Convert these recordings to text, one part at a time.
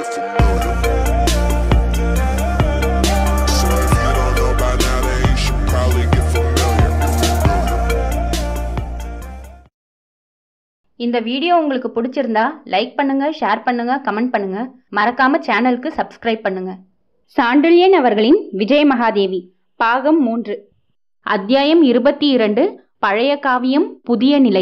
familiar. So if you don't know by now, then you should probably get familiar. இந்த video உங்களுக்கு பிடிச்சிருந்தா like பண்ணுங்க share பண்ணுங்க comment பண்ணுங்க மறக்காம சேனலுக்கு சப்ஸ்கிரைப் பண்ணுங்க சாண்டில்யன் அவர்களின் விஜய மகாதேவி பாகம் மூன்று அத்தியாயம் இருபத்தி இரண்டு பழைய காவியம் புதிய நிலை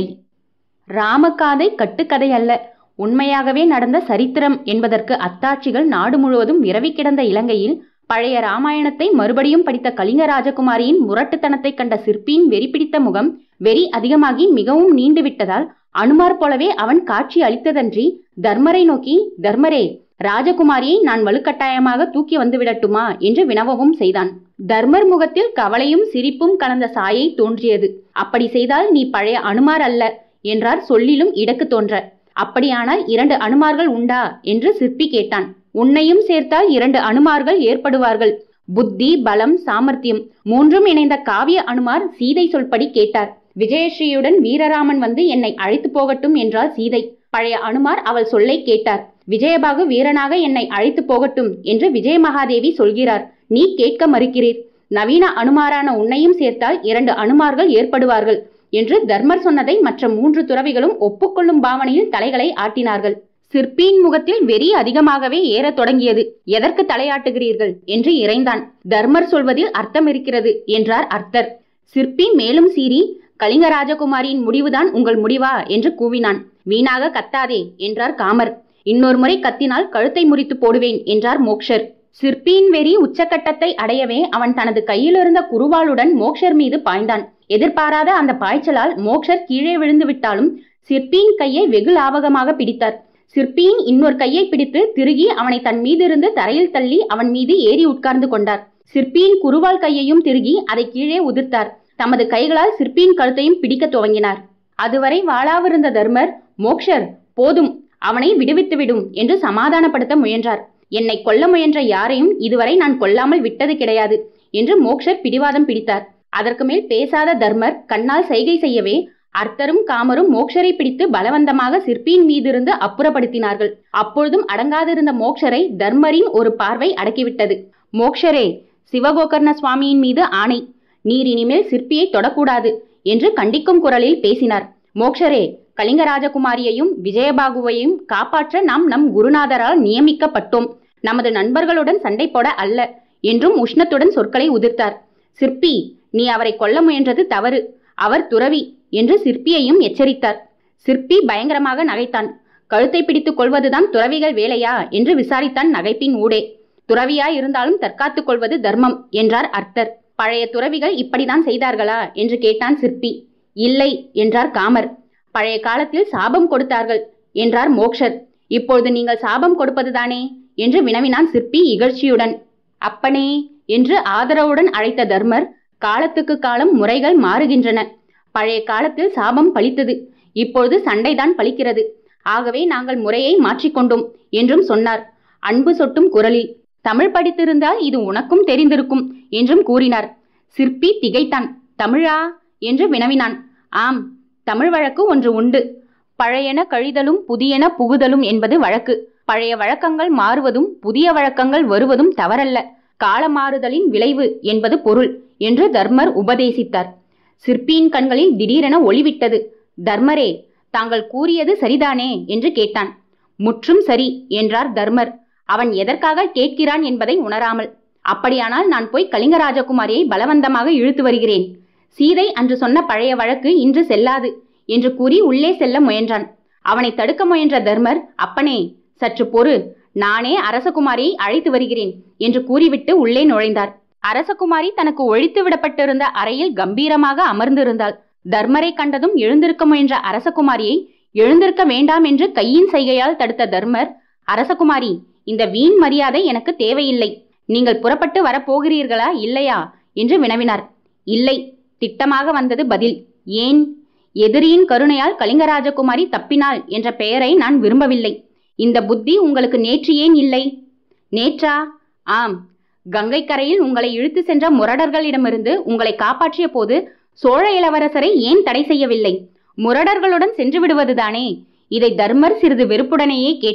ராமகாதை கட்டுக்கதை அல்ல உண்மையாகவே நடந்த சரித்திரம் என்பதற்கு அத்தாட்சிகள் நாடு முழுவதும் விரவி கிடந்த இலங்கையில் பழைய ராமாயணத்தை மறுபடியும் படித்த கலிங்க ராஜகுமாரியின் முரட்டுத்தனத்தை கண்ட சிற்பியின் வெறி பிடித்த முகம் வெறி அதிகமாகி மிகவும் நீண்டு விட்டதால் அனுமார் போலவே அவன் காட்சி அளித்ததன்றி தர்மரை நோக்கி தர்மரே ராஜகுமாரியை நான் வலுக்கட்டாயமாக தூக்கி வந்து விடட்டுமா என்று வினவவும் செய்தான் தர்மர் முகத்தில் கவலையும் சிரிப்பும் கலந்த சாயை தோன்றியது அப்படி செய்தால் நீ பழைய அனுமார் அல்ல என்றார் சொல்லிலும் இடக்கு தோன்ற அப்படியானால் இரண்டு அனுமார்கள் உண்டா என்று சிற்பி கேட்டான் உன்னையும் சேர்த்தால் இரண்டு அனுமார்கள் ஏற்படுவார்கள் புத்தி பலம் சாமர்த்தியம் மூன்றும் இணைந்த காவிய அனுமார் சீதை சொல்படி கேட்டார் விஜயஸ்ரீயுடன் வீரராமன் வந்து என்னை அழைத்து போகட்டும் என்றாள் சீதை பழைய அனுமார் அவள் சொல்லை கேட்டார் விஜயபாகு வீரனாக என்னை அழைத்து போகட்டும் என்று விஜயமகாதேவி சொல்கிறார் நீ கேட்க மறுக்கிறீர் நவீன அனுமாரான உன்னையும் சேர்த்தால் இரண்டு அனுமார்கள் ஏற்படுவார்கள் என்று தர்மர் சொன்னதை மற்ற மூன்று துறவிகளும் ஒப்புக்கொள்ளும் பாவனையில் தலைகளை ஆட்டினார்கள் சிற்பியின் முகத்தில் வெறி அதிகமாகவே ஏறத் தொடங்கியது எதற்கு தலையாட்டுகிறீர்கள் என்று இறைந்தான் தர்மர் சொல்வதில் அர்த்தம் இருக்கிறது என்றார் அர்த்தர் சிற்பி மேலும் சீறி கலிங்க ராஜகுமாரியின் முடிவுதான் உங்கள் முடிவா என்று கூவினான் வீணாக கத்தாதே என்றார் காமர் இன்னொரு முறை கத்தினால் கழுத்தை முறித்து போடுவேன் என்றார் மோக்ஷர் சிற்பியின் வெறி உச்சக்கட்டத்தை அடையவே அவன் தனது கையிலிருந்த குருவாளுடன் மோக்ஷர் மீது பாய்ந்தான் எதிர்பாராத அந்த பாய்ச்சலால் மோக்ஷர் கீழே விழுந்து விட்டாலும் சிற்பியின் கையை வெகு லாவகமாக பிடித்தார் சிற்பியின் இன்னொரு கையை பிடித்து திருகி அவனை தன் மீதிருந்து தரையில் தள்ளி அவன் மீது ஏறி உட்கார்ந்து கொண்டார் சிற்பியின் குருவால் கையையும் திருகி அதை கீழே உதிர்த்தார் தமது கைகளால் சிற்பியின் கழுத்தையும் பிடிக்கத் துவங்கினார் அதுவரை வாளாவிருந்த தர்மர் மோக்ஷர் போதும் அவனை விடுவித்து விடும் என்று சமாதானப்படுத்த முயன்றார் என்னை கொல்ல முயன்ற யாரையும் இதுவரை நான் கொல்லாமல் விட்டது கிடையாது என்று மோக்ஷர் பிடிவாதம் பிடித்தார் அதற்கு மேல் பேசாத தர்மர் கண்ணால் செய்கை செய்யவே அர்த்தரும் காமரும் மோக்ஷரை பிடித்து பலவந்தமாக சிற்பியின் மீதிருந்து அப்புறப்படுத்தினார்கள் அப்பொழுதும் அடங்காதிருந்த மோக்ஷரை தர்மரின் ஒரு பார்வை அடக்கிவிட்டது மோக்ஷரே சிவகோகர்ண சுவாமியின் மீது ஆணை நீர் இனிமேல் சிற்பியை தொடக்கூடாது என்று கண்டிக்கும் குரலில் பேசினார் மோக்ஷரே கலிங்க ராஜகுமாரியையும் விஜயபாகுவையும் காப்பாற்ற நாம் நம் குருநாதரால் நியமிக்கப்பட்டோம் நமது நண்பர்களுடன் சண்டை போட அல்ல என்றும் உஷ்ணத்துடன் சொற்களை உதிர்த்தார் சிற்பி நீ அவரை கொல்ல முயன்றது தவறு அவர் துறவி என்று சிற்பியையும் எச்சரித்தார் சிற்பி பயங்கரமாக நகைத்தான் கழுத்தை பிடித்துக் கொள்வதுதான் துறவிகள் வேலையா என்று விசாரித்தான் நகைப்பின் ஊடே துறவியாய் இருந்தாலும் தற்காத்துக் கொள்வது தர்மம் என்றார் அர்த்தர் பழைய துறவிகள் இப்படிதான் செய்தார்களா என்று கேட்டான் சிற்பி இல்லை என்றார் காமர் பழைய காலத்தில் சாபம் கொடுத்தார்கள் என்றார் மோக்ஷர் இப்பொழுது நீங்கள் சாபம் கொடுப்பதுதானே என்று வினவினான் சிற்பி இகழ்ச்சியுடன் அப்பனே என்று ஆதரவுடன் அழைத்த தர்மர் காலத்துக்கு காலம் முறைகள் மாறுகின்றன பழைய காலத்தில் சாபம் பலித்தது இப்பொழுது சண்டைதான் பலிக்கிறது ஆகவே நாங்கள் முறையை மாற்றிக்கொண்டோம் என்றும் சொன்னார் அன்பு சொட்டும் குரலில் தமிழ் படித்திருந்தால் இது உனக்கும் தெரிந்திருக்கும் என்றும் கூறினார் சிற்பி திகைத்தான் தமிழா என்று வினவினான் ஆம் தமிழ் வழக்கு ஒன்று உண்டு பழையன கழிதலும் புதியன புகுதலும் என்பது வழக்கு பழைய வழக்கங்கள் மாறுவதும் புதிய வழக்கங்கள் வருவதும் தவறல்ல கால மாறுதலின் விளைவு என்பது பொருள் என்று தர்மர் உபதேசித்தார் சிற்பியின் கண்களில் திடீரென ஒளிவிட்டது தர்மரே தாங்கள் கூறியது சரிதானே என்று கேட்டான் முற்றும் சரி என்றார் தர்மர் அவன் எதற்காக கேட்கிறான் என்பதை உணராமல் அப்படியானால் நான் போய் கலிங்க ராஜகுமாரியை பலவந்தமாக இழுத்து வருகிறேன் சீதை அன்று சொன்ன பழைய வழக்கு இன்று செல்லாது என்று கூறி உள்ளே செல்ல முயன்றான் அவனை தடுக்க முயன்ற தர்மர் அப்பனே சற்று பொறு நானே அரசகுமாரியை அழைத்து வருகிறேன் என்று கூறிவிட்டு உள்ளே நுழைந்தார் அரசகுமாரி தனக்கு ஒழித்து விடப்பட்டிருந்த அறையில் கம்பீரமாக அமர்ந்திருந்தாள் தர்மரை கண்டதும் எழுந்திருக்க முயன்ற அரசகுமாரியை எழுந்திருக்க வேண்டாம் என்று கையின் சைகையால் தடுத்த தர்மர் அரசகுமாரி இந்த வீண் மரியாதை எனக்கு தேவையில்லை நீங்கள் புறப்பட்டு வரப்போகிறீர்களா இல்லையா என்று வினவினார் இல்லை திட்டமாக வந்தது பதில் ஏன் எதிரியின் கருணையால் கலிங்கராஜகுமாரி தப்பினாள் என்ற பெயரை நான் விரும்பவில்லை இந்த புத்தி உங்களுக்கு நேற்று ஏன் இல்லை நேற்றா ஆம் கங்கை கரையில் உங்களை இழுத்து சென்ற முரடர்களிடமிருந்து உங்களை காப்பாற்றிய போது சோழ இளவரசரை ஏன் தடை செய்யவில்லை முரடர்களுடன் சென்று விடுவதுதானே இதை தர்மர் சிறிது வெறுப்புடனேயே கேட்டார்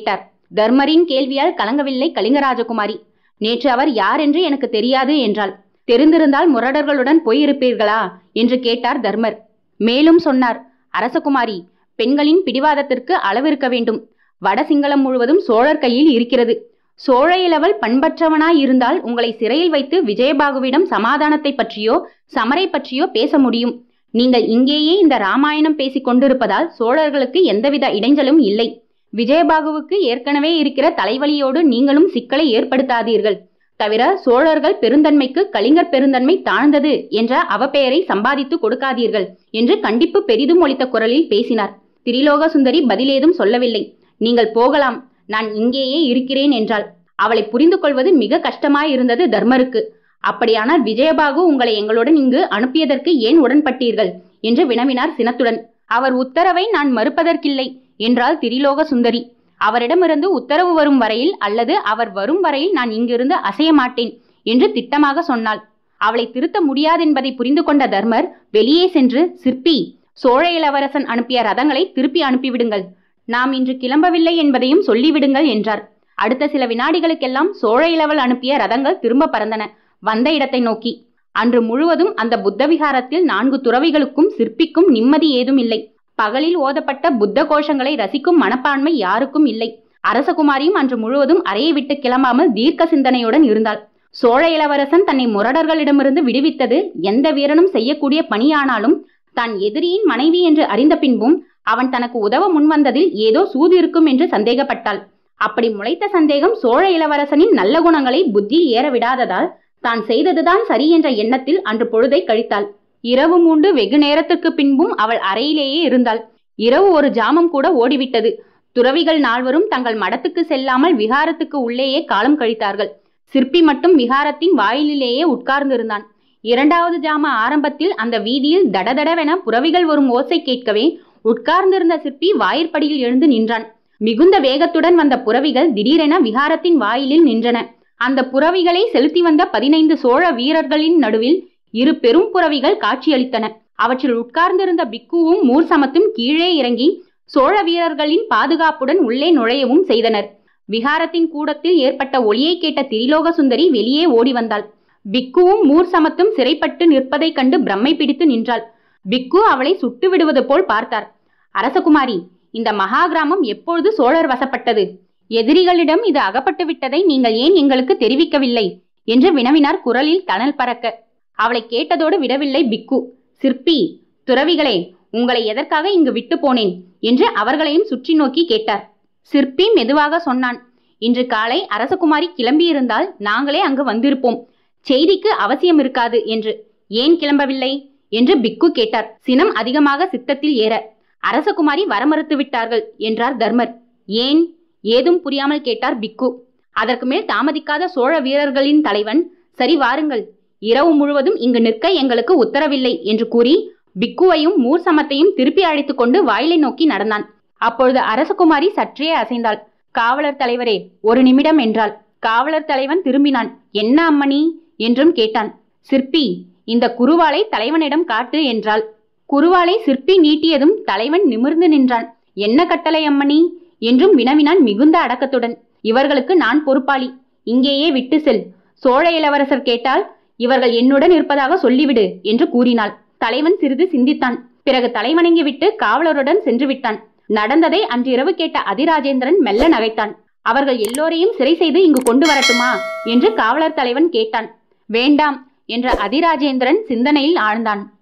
தர்மரின் கேள்வியால் கலங்கவில்லை கலிங்கராஜகுமாரி நேற்று அவர் யார் என்று எனக்கு தெரியாது என்றாள் தெரிந்திருந்தால் முரடர்களுடன் போயிருப்பீர்களா என்று கேட்டார் தர்மர் மேலும் சொன்னார் அரசகுமாரி பெண்களின் பிடிவாதத்திற்கு அளவிருக்க வேண்டும் வடசிங்களம் முழுவதும் சோழர் கையில் இருக்கிறது சோழ இளவல் பண்பற்றவனாய் இருந்தால் உங்களை சிறையில் வைத்து விஜயபாகுவிடம் சமாதானத்தை பற்றியோ சமரை பற்றியோ பேச முடியும் நீங்கள் இங்கேயே இந்த ராமாயணம் பேசிக் கொண்டிருப்பதால் சோழர்களுக்கு எந்தவித இடைஞ்சலும் இல்லை விஜயபாகுவுக்கு ஏற்கனவே இருக்கிற தலைவலியோடு நீங்களும் சிக்கலை ஏற்படுத்தாதீர்கள் தவிர சோழர்கள் பெருந்தன்மைக்கு கலிங்கர் பெருந்தன்மை தாழ்ந்தது என்ற அவப்பெயரை சம்பாதித்து கொடுக்காதீர்கள் என்று கண்டிப்பு பெரிதும் ஒலித்த குரலில் பேசினார் திரிலோக சுந்தரி பதிலேதும் சொல்லவில்லை நீங்கள் போகலாம் நான் இங்கேயே இருக்கிறேன் என்றாள் அவளை புரிந்து கொள்வது மிக கஷ்டமாயிருந்தது தர்மருக்கு அப்படியானால் விஜயபாகு உங்களை எங்களுடன் இங்கு அனுப்பியதற்கு ஏன் உடன்பட்டீர்கள் என்று வினவினார் சினத்துடன் அவர் உத்தரவை நான் மறுப்பதற்கில்லை என்றாள் திரிலோக சுந்தரி அவரிடமிருந்து உத்தரவு வரும் வரையில் அல்லது அவர் வரும் வரையில் நான் இங்கிருந்து அசைய மாட்டேன் என்று திட்டமாக சொன்னாள் அவளை திருத்த முடியாதென்பதை புரிந்து கொண்ட தர்மர் வெளியே சென்று சிற்பி சோழ இளவரசன் அனுப்பிய ரதங்களை திருப்பி அனுப்பிவிடுங்கள் நாம் இன்று கிளம்பவில்லை என்பதையும் சொல்லிவிடுங்கள் என்றார் அடுத்த சில வினாடிகளுக்கெல்லாம் சோழ இளவல் அனுப்பிய ரதங்கள் திரும்ப பறந்தன வந்த இடத்தை நோக்கி அன்று முழுவதும் அந்த புத்த விகாரத்தில் நான்கு துறவிகளுக்கும் சிற்பிக்கும் நிம்மதி ஏதும் இல்லை பகலில் ஓதப்பட்ட புத்த கோஷங்களை ரசிக்கும் மனப்பான்மை யாருக்கும் இல்லை அரசகுமாரியும் அன்று முழுவதும் அறையை விட்டு கிளம்பாமல் தீர்க்க சிந்தனையுடன் இருந்தாள் சோழ இளவரசன் தன்னை முரடர்களிடமிருந்து விடுவித்தது எந்த வீரனும் செய்யக்கூடிய பணியானாலும் தான் எதிரியின் மனைவி என்று அறிந்த பின்பும் அவன் தனக்கு உதவ முன்வந்ததில் ஏதோ சூது இருக்கும் என்று சந்தேகப்பட்டாள் அப்படி முளைத்த சந்தேகம் சோழ இளவரசனின் நல்ல குணங்களை புத்தியில் ஏற விடாததால் தான் செய்ததுதான் சரி என்ற எண்ணத்தில் அன்று பொழுதை கழித்தாள் இரவு மூண்டு வெகு நேரத்துக்கு பின்பும் அவள் அறையிலேயே இருந்தாள் இரவு ஒரு ஜாமம் கூட ஓடிவிட்டது துறவிகள் நால்வரும் தங்கள் மடத்துக்கு செல்லாமல் விகாரத்துக்கு உள்ளேயே காலம் கழித்தார்கள் சிற்பி மட்டும் விகாரத்தின் வாயிலிலேயே உட்கார்ந்திருந்தான் இரண்டாவது ஜாம ஆரம்பத்தில் அந்த வீதியில் தடதடவென புறவிகள் வரும் ஓசை கேட்கவே உட்கார்ந்திருந்த சிற்பி வாயிற்படியில் எழுந்து நின்றான் மிகுந்த வேகத்துடன் வந்த புறவிகள் திடீரென விகாரத்தின் வாயிலில் நின்றன அந்த புறவிகளை செலுத்தி வந்த பதினைந்து சோழ வீரர்களின் நடுவில் இரு பெரும் புறவிகள் காட்சியளித்தன அவற்றில் உட்கார்ந்திருந்த பிக்குவும் மூர்சமத்தும் கீழே இறங்கி சோழ வீரர்களின் பாதுகாப்புடன் உள்ளே நுழையவும் செய்தனர் விகாரத்தின் கூடத்தில் ஏற்பட்ட ஒளியை கேட்ட திரிலோக சுந்தரி வெளியே ஓடி வந்தாள் பிக்குவும் மூர்சமத்தும் சிறைப்பட்டு நிற்பதைக் கண்டு பிரம்மை பிடித்து நின்றாள் பிக்கு அவளை சுட்டு விடுவது போல் பார்த்தார் அரசகுமாரி இந்த மகா கிராமம் எப்பொழுது சோழர் வசப்பட்டது எதிரிகளிடம் இது அகப்பட்டு விட்டதை நீங்கள் ஏன் எங்களுக்கு தெரிவிக்கவில்லை என்று வினவினார் குரலில் தணல் பறக்க அவளை கேட்டதோடு விடவில்லை பிக்கு சிற்பி துறவிகளே உங்களை எதற்காக இங்கு விட்டு போனேன் என்று அவர்களையும் சுற்றி நோக்கி கேட்டார் சிற்பி மெதுவாக சொன்னான் இன்று காலை அரசகுமாரி கிளம்பியிருந்தால் நாங்களே அங்கு வந்திருப்போம் செய்திக்கு அவசியம் இருக்காது என்று ஏன் கிளம்பவில்லை என்று பிக்கு கேட்டார் சினம் அதிகமாக சித்தத்தில் ஏற அரசகுமாரி வரமறுத்து விட்டார்கள் என்றார் தர்மர் ஏன் ஏதும் புரியாமல் கேட்டார் பிக்கு அதற்கு மேல் தாமதிக்காத சோழ வீரர்களின் தலைவன் சரி வாருங்கள் இரவு முழுவதும் இங்கு நிற்க எங்களுக்கு உத்தரவில்லை என்று கூறி பிக்குவையும் மூர்சமத்தையும் திருப்பி அழைத்துக் கொண்டு வாயிலை நோக்கி நடந்தான் அப்பொழுது அரசகுமாரி சற்றே அசைந்தாள் காவலர் தலைவரே ஒரு நிமிடம் என்றாள் காவலர் தலைவன் திரும்பினான் என்ன அம்மணி என்றும் கேட்டான் சிற்பி இந்த குருவாளை தலைவனிடம் காட்டு என்றாள் குருவாளை சிற்பி நீட்டியதும் தலைவன் நிமிர்ந்து நின்றான் என்ன கட்டளை அம்மணி என்றும் வினவினான் மிகுந்த அடக்கத்துடன் இவர்களுக்கு நான் பொறுப்பாளி இங்கேயே விட்டு செல் சோழ இளவரசர் கேட்டால் இவர்கள் என்னுடன் இருப்பதாக சொல்லிவிடு என்று கூறினாள் தலைவன் சிறிது சிந்தித்தான் பிறகு தலைவணங்கி விட்டு காவலருடன் சென்று விட்டான் நடந்ததை அன்றிரவு கேட்ட அதிராஜேந்திரன் மெல்ல நகைத்தான் அவர்கள் எல்லோரையும் சிறை செய்து இங்கு கொண்டு வரட்டுமா என்று காவலர் தலைவன் கேட்டான் வேண்டாம் என்ற அதிராஜேந்திரன் சிந்தனையில் ஆழ்ந்தான்